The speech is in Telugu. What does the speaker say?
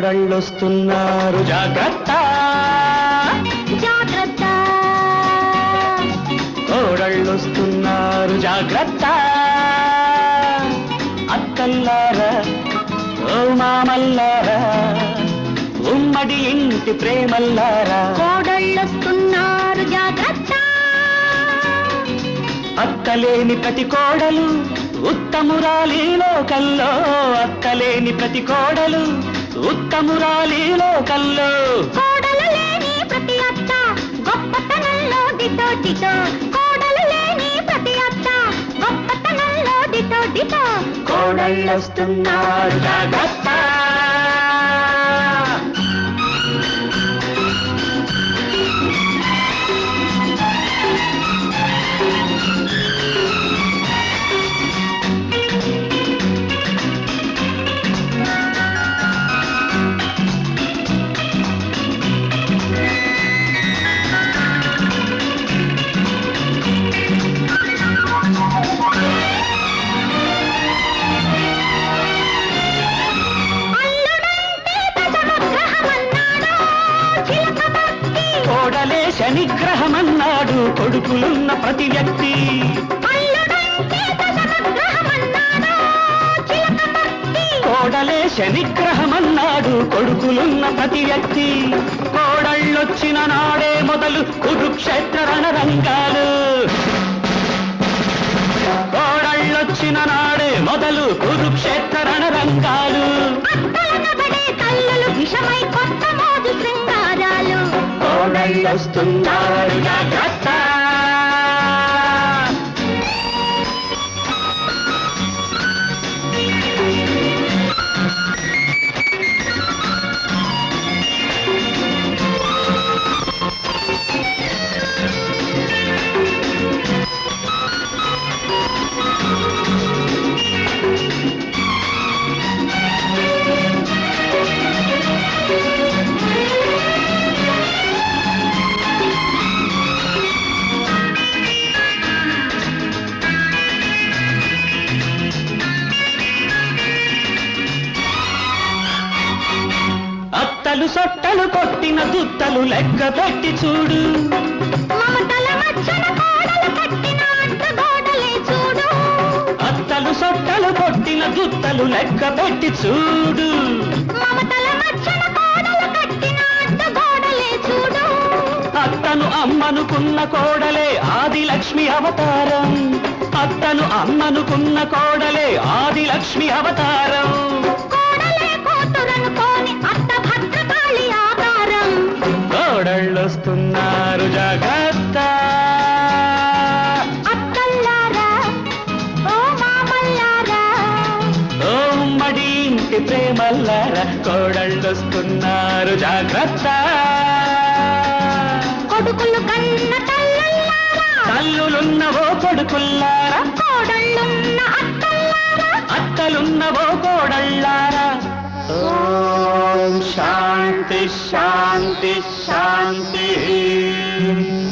కోడళ్ళొస్తున్నారు జాగ్రత్త జాగ్రత్త కోడళ్ళొస్తున్నారు జాగ్రత్త అక్కల్లారా ఓ మామల్లారా ఉమ్మడి ఇంటి ప్రేమల్లారా కోడళ్ళొస్తున్నారు జాగ్రత్త అక్కలేని ప్రతి కోడలు ఉత్తమురాలి లోకల్లో అక్కలేని ప్రతి కోడలు ఉత్తమురాలి లోకల్లో కోడలు లేని ప్రతి అత్త గొప్పతనంలో దిటో దిటో కోడలు లేని ప్రతి అత్త గొప్పతనంలో దిటో దిటో కోడళ్ళొస్తున్నారు జాగ్రత్త అల్లుడంటే దశమగ్రహమన్నాడు చిలక భక్తి కోడలే శనిగ్రహమన్నాడు కొడుకులున్న ప్రతి వ్యక్తి అల్లుడంటే దశమగ్రహమన్నాడు చిలక భక్తి కోడలే శనిగ్రహమన్నాడు కొడుకులున్న ప్రతి వ్యక్తి కోడళ్ళొచ్చిన నాడే మొదలు కురుక్షేత్ర రణరంగాలు కోడళ్ళొచ్చిన నాడే మొదలు కురుక్షేత్ర రణరంగాలు అత్తలనబడే తల్లులు విషమై కొత్త మోజు శృంగారాలు కోడళ్ళొస్తున్నారు జాగ్రత్త అత్తలు సొట్టలు కొట్టిన దుత్తలు లెక్క పెట్టి చూడు మమతల మధ్యన కోడలు కట్టిన అడ్డగోడలే చూడు అత్తలు సొట్టలు కొట్టిన దుత్తలు లెక్క పెట్టి చూడు మమతల మధ్యన కోడలు కట్టిన అడ్డగోడలే చూడు అత్తను అమ్మనుకున్న కోడలే ఆది లక్ష్మి అవతారం అత్తను అమ్మనుకున్న కోడలే ఆది లక్ష్మి అవతారం కోడలే కూతురనుకోని అత్త భద్రకాళి ఆకారం కోడళ్ళొస్తున్నారు జాగ్రత్త అక్కల్లారా ఓ మామల్లారా ఓ ఉమ్మడి ఇంటి ప్రేమల్లారా కోడళ్ళొస్తున్నారు జాగ్రత్త కొడుకులు కన్న తల్లుల్లారా తల్లులున్నవో కొడుకుల్లారా కోడళ్ళున్న అత్తల్లారా అత్తలున్నవో కోడళ్ళారా ఓం శాంతి శాంతి శాంతి